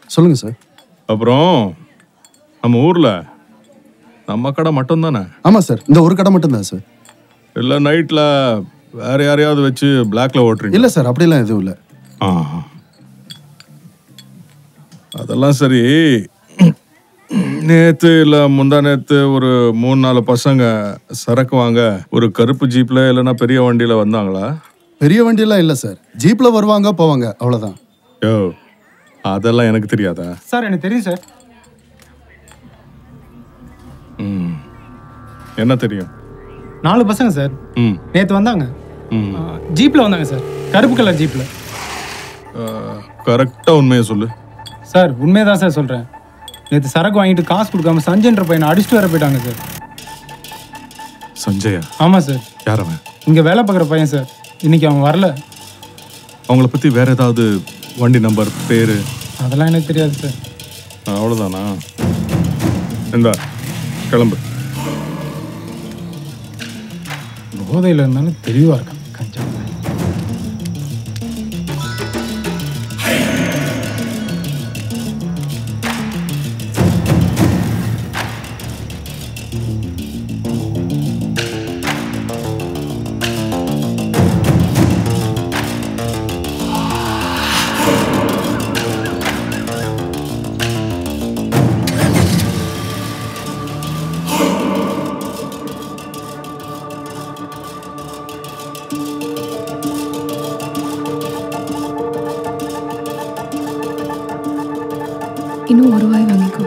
சொல்லுங்க சார் அப்புறம் நம்ம ஊர்ல நம்ம கடை மட்டும் தானே ஆமா சார் இந்த ஒரு கடை மட்டும்தான் சார் இல்லை நைட்ல வேற யாரையாவது வச்சு பிளாக்ல ஓட்டுறீங்க இல்ல சார் அப்படிலாம் எதுவும் இல்லை ஆ. அதெல்லாம் சரி நேத்து இல்ல முந்தா நேத்து ஒரு மூணு நாலு பசங்க சரக்கு வாங்க ஒரு கருப்பு ஜீப்ல இல்லைன்னா பெரிய வண்டியில வந்தாங்களா பெரிய வண்டியெல்லாம் இல்லை சார் ஜீப்ல வருவாங்க போவாங்க அவ்வளவுதான் யோ அதெல்லாம் எனக்கு தெரியாதா சார் எனக்கு தெரியும் சார் ம் என்ன தெரியும் நாலு பசங்க சார் ம் நேற்று வந்தாங்க ம் ஜீப்பில் வந்தாங்க சார் கருப்பு கலர் ஜீப்பில் கரெக்டா உண்மையை சொல்லு சார் உண்மையை தான் சார் சொல்கிறேன் நேற்று சரக்கு வாங்கிட்டு காசு கொடுக்காம சஞ்சன்ற பையனை அடிச்சுட்டு வர போயிட்டாங்க சார் சஞ்சயா ஆமாம் சார் யார் அவன் இங்கே வேலை பார்க்குற பையன் சார் இன்னைக்கு அவன் வரல அவங்கள பத்தி வேற ஏதாவது வண்டி நம்பர் பேரு அதெல்லாம் எனக்கு தெரியாது சார் அவ்வளோதானா இந்தா கிளம்பு போதையில் இருந்தாலும் தெளிவாக இருக்கான் கஞ்சா இன்னும் ஒரு வாய் வாங்கிக்கோ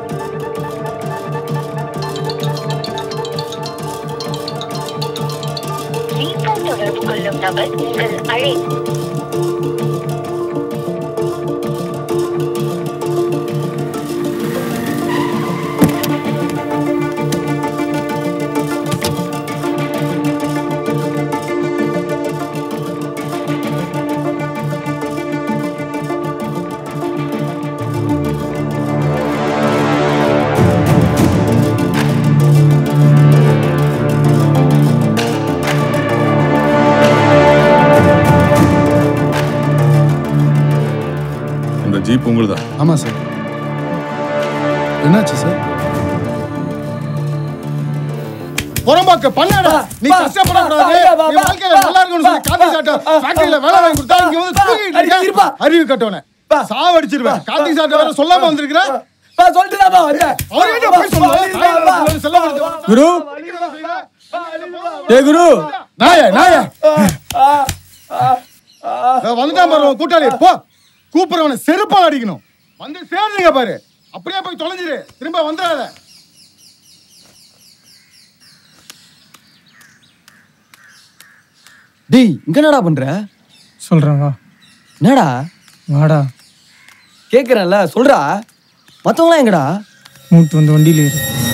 நீங்கள் தொடர்பு கொள்ளும் நபர் உங்கள் அழை இந்த ஜீப் உங்களுதா ஆமா சார் என்னாச்சு சார் புறம்பாக்க பண்ணாடா நீ கஷ்டப்படக்கூடாது நீ வாழ்க்கையில நல்லா இருக்கணும்னு சொல்லி காந்தி சாட்டை ஃபேக்டரியில வேலை வாங்கி கொடுத்தா இங்க வந்து தூங்கிட்டு இருக்க. அறிவு கட்டவனே சாவடிச்சிருவேன் காந்தி சாட்டை வேற சொல்லாம வந்திருக்கிற அவர்கிட்ட போய் சொல்லுவேன் செல்ல குரு ஏ குரு நாய நாய வந்துட்டான் பாரு உன் கூட்டாளி போ கூப்பிடுறவனை செருப்பால் அடிக்கணும் வந்து சேர்றீங்க பாரு அப்படியே போய் தொலைஞ்சிரு திரும்ப வந்துடாத டேய் இங்க என்னடா பண்ற சொல்கிறேன் வா என்னடா வாடா கேக்குறேன்ல சொல்றா மத்தவங்களாம் எங்கடா மூட்டு வந்து வண்டியில் ஏறு